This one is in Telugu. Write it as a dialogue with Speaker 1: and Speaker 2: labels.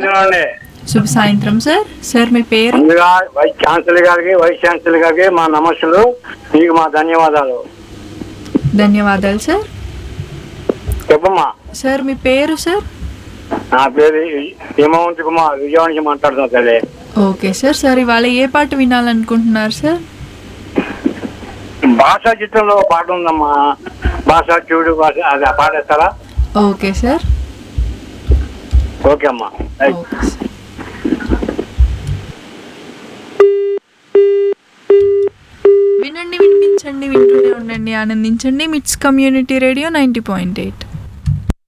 Speaker 1: సాయంత్రం అండి
Speaker 2: శుభ సాయంత్రం సార్ సార్ మీ పేరు
Speaker 1: ముందుగా వైస్ ఛాన్సలర్ గారికి వైస్ ఛాన్సలర్ గారికి మా నమస్సులు మీకు మా ధన్యవాదాలు
Speaker 2: ధన్యవాదాలు సార్
Speaker 1: చెప్పమ్మా
Speaker 2: సార్ మీ పేరు సార్
Speaker 1: నా పేరు హిమవంత్ కుమార్ విజయవాడ నుంచి మాట్లాడుతున్నా తల్లి
Speaker 2: ఓకే సార్ సార్ ఇవాళ ఏ పాట వినాలనుకుంటున్నారు సార్
Speaker 1: భాషా చిత్రంలో ఒక పాట ఉందమ్మా భాష చూడు భాష అది ఆ పాట ఇస్తారా
Speaker 2: ఓకే సార్
Speaker 1: ఓకే అమ్మా రైట్.
Speaker 2: ఓకే సార్ వినండి వినిపించండి వింటూనే ఉండండి ఆనందించండి MITS community radio ninety point eight